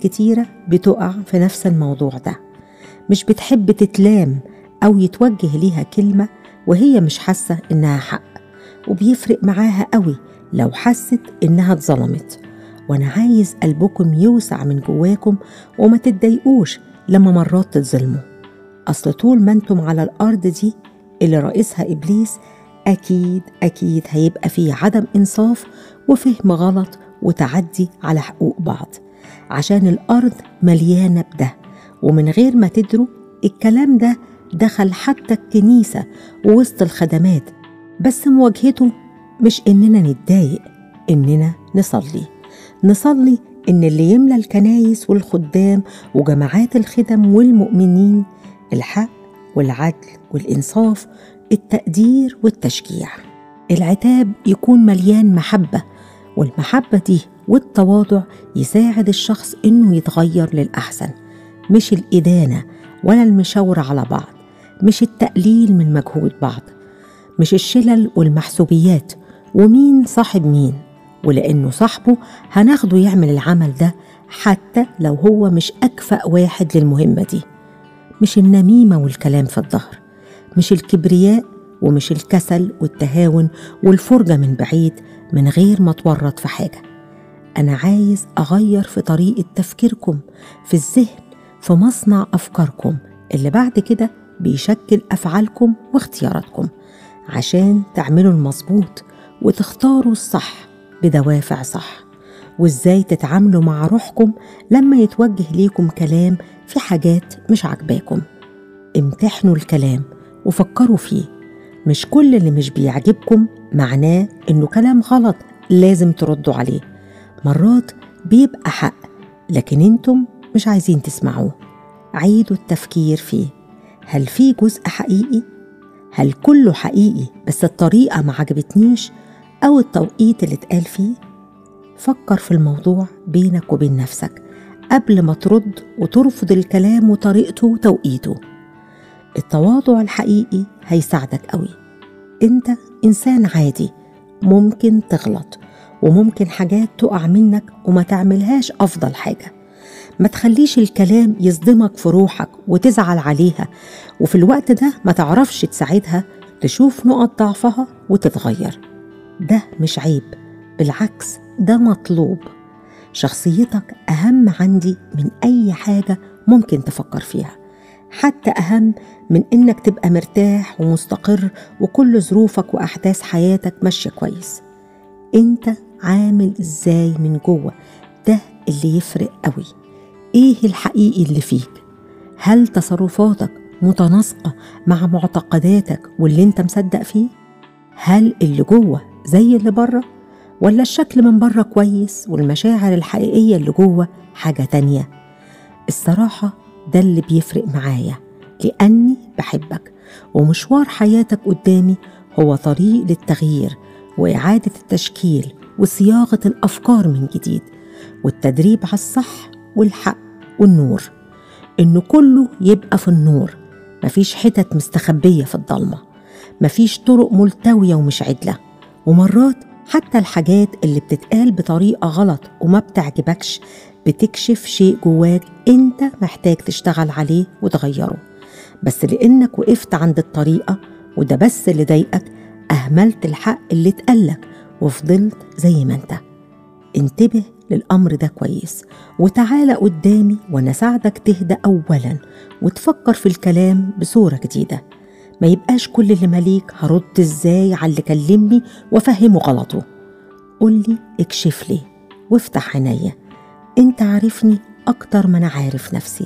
كتيرة بتقع في نفس الموضوع ده مش بتحب تتلام أو يتوجه ليها كلمة وهي مش حاسة إنها حق وبيفرق معاها قوي لو حست إنها اتظلمت وأنا عايز قلبكم يوسع من جواكم وما تتضايقوش لما مرات تتظلموا أصل طول ما انتم على الأرض دي اللي رئيسها إبليس أكيد أكيد هيبقى فيه عدم إنصاف وفهم غلط وتعدي على حقوق بعض عشان الأرض مليانة بده ومن غير ما تدروا الكلام ده دخل حتى الكنيسة ووسط الخدمات بس مواجهته مش إننا نتضايق إننا نصلي نصلي إن اللي يملى الكنايس والخدام وجماعات الخدم والمؤمنين الحق والعدل والإنصاف التقدير والتشجيع العتاب يكون مليان محبة والمحبة دي والتواضع يساعد الشخص إنه يتغير للأحسن مش الإدانة ولا المشاورة على بعض مش التقليل من مجهود بعض مش الشلل والمحسوبيات ومين صاحب مين ولأنه صاحبه هناخده يعمل العمل ده حتى لو هو مش أكفأ واحد للمهمة دي مش النميمة والكلام في الظهر مش الكبرياء ومش الكسل والتهاون والفرجة من بعيد من غير ما تورط في حاجة أنا عايز أغير في طريقة تفكيركم في الذهن في مصنع أفكاركم اللي بعد كده بيشكل أفعالكم واختياراتكم عشان تعملوا المظبوط وتختاروا الصح بدوافع صح وإزاي تتعاملوا مع روحكم لما يتوجه ليكم كلام في حاجات مش عاجباكم امتحنوا الكلام وفكروا فيه مش كل اللي مش بيعجبكم معناه إنه كلام غلط لازم تردوا عليه مرات بيبقى حق لكن انتم مش عايزين تسمعوه عيدوا التفكير فيه هل في جزء حقيقي هل كله حقيقي بس الطريقه ما عجبتنيش او التوقيت اللي اتقال فيه فكر في الموضوع بينك وبين نفسك قبل ما ترد وترفض الكلام وطريقته وتوقيته التواضع الحقيقي هيساعدك قوي انت انسان عادي ممكن تغلط وممكن حاجات تقع منك وما تعملهاش افضل حاجه ما تخليش الكلام يصدمك في روحك وتزعل عليها وفي الوقت ده ما تعرفش تساعدها تشوف نقط ضعفها وتتغير ده مش عيب بالعكس ده مطلوب شخصيتك أهم عندي من أي حاجة ممكن تفكر فيها حتى أهم من إنك تبقى مرتاح ومستقر وكل ظروفك وأحداث حياتك ماشية كويس أنت عامل إزاي من جوه ده اللي يفرق قوي إيه الحقيقي اللي فيك هل تصرفاتك متناسقة مع معتقداتك واللي أنت مصدق فيه هل اللي جوه زي اللي بره ولا الشكل من بره كويس والمشاعر الحقيقية اللي جوه حاجة تانية الصراحة ده اللي بيفرق معايا لأني بحبك ومشوار حياتك قدامي هو طريق للتغيير وإعادة التشكيل وصياغة الأفكار من جديد والتدريب على الصح والحق والنور إنه كله يبقى في النور مفيش حتت مستخبية في الضلمة مفيش طرق ملتوية ومش عدلة ومرات حتى الحاجات اللي بتتقال بطريقة غلط وما بتعجبكش بتكشف شيء جواك انت محتاج تشتغل عليه وتغيره بس لانك وقفت عند الطريقة وده بس اللي ضايقك أهملت الحق اللي اتقالك وفضلت زي ما انت انتبه للأمر ده كويس وتعالى قدامي وأنا ساعدك تهدى أولا وتفكر في الكلام بصورة جديدة ما يبقاش كل اللي مليك هرد ازاي على اللي كلمني وافهمه غلطه قولي اكشف لي وافتح عينيا انت عارفني اكتر ما انا عارف نفسي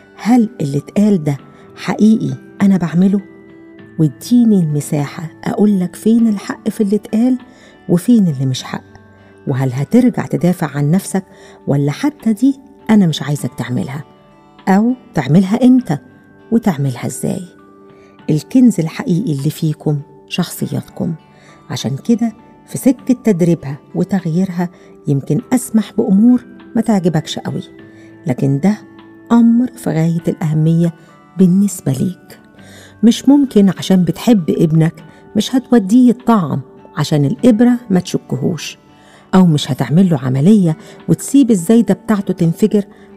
هل اللي اتقال ده حقيقي انا بعمله واديني المساحة أقولك فين الحق في اللي اتقال وفين اللي مش حق وهل هترجع تدافع عن نفسك ولا حتى دي أنا مش عايزك تعملها أو تعملها إمتى وتعملها إزاي الكنز الحقيقي اللي فيكم شخصياتكم عشان كده في سكة تدريبها وتغييرها يمكن أسمح بأمور ما تعجبكش قوي لكن ده أمر في غاية الأهمية بالنسبة ليك مش ممكن عشان بتحب ابنك مش هتوديه الطعم عشان الإبرة ما تشكهوش أو مش هتعمل له عملية وتسيب الزايدة بتاعته تنفجر